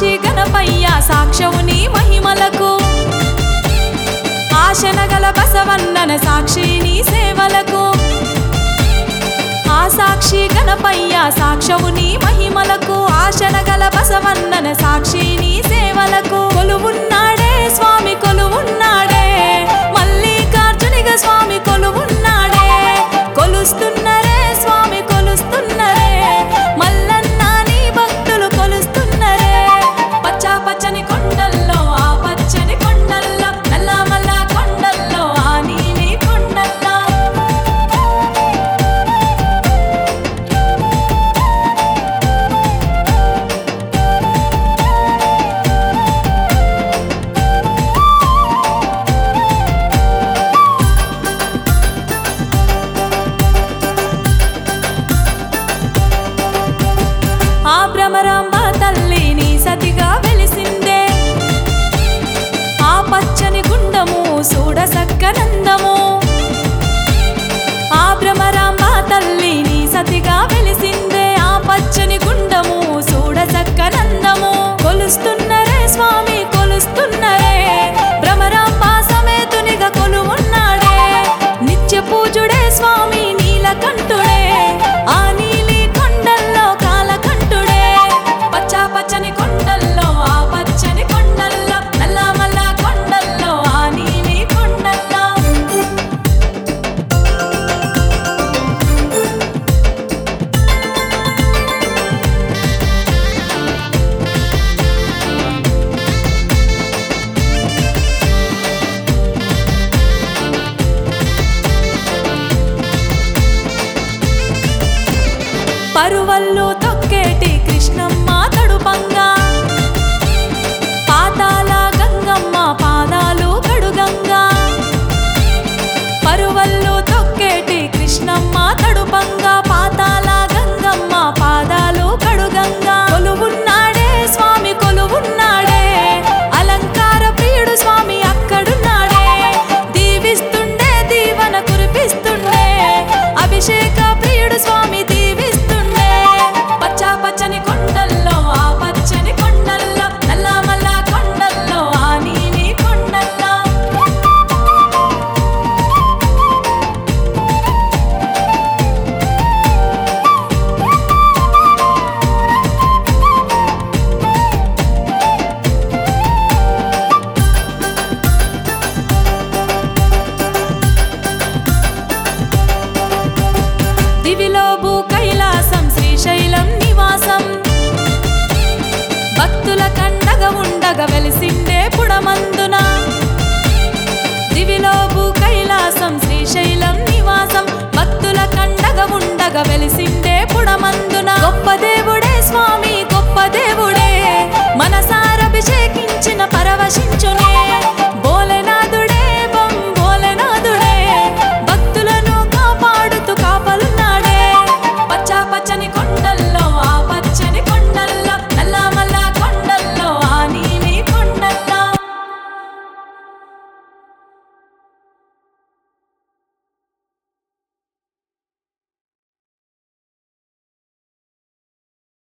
సాక్షి గణపయ్య సాక్షవు నీ మహిమలకు ఆశనగల బసవన్నన సాక్షి నీ సేవలకు ఆ సాక్షి గణపయ్య సాక్షవు నీ మహిమలకు ఆశనగల బసవన్నన సాక్షి నీ సేవలకు కొలువున్నాడే స్వామి కొలువున్నాడే మల్లికార్జునిగా స్వామి కొలువున్నాడే కొలుస్తున్నరే స్వామి కొలుస్తున్నరే మల్లన్న నీ భక్తులు కొలుస్తున్నరే పచ్చా పచ్చని కొండల్లో ఆ పచ్చని కొండల్లో నల్ల మల్ల కొండల్లో ఆ నీలి కొండల్లో ఆ భ్రమరాంబ తల్లి నీ సతిగా వెలిసిందే ఆ పచ్చని గుండము చూడ సక్కనందము ఆ భ్రమరాంబ తల్లి నీ సతిగా వెలిసిందే ఆ పచ్చని గుండము చూడ సక్కనందము కొలుస్తున్నరే స్వామి కొలుస్తున్నరే భ్రమరాంబ సమేతునిగా కొలువున్నాడే నిత్య పూజుడే స్వామి నీలకంఠుడే ఆ నీలి కొండల్లో కాలకంఠుడే పచ్చా పచ్చని కొండల్లో ఆ పచ్చని కొండల్లో నల్ల మల్ల కొండల్లో ఆ నీలి కొండల్లో పరువల్లో తొక్కేటి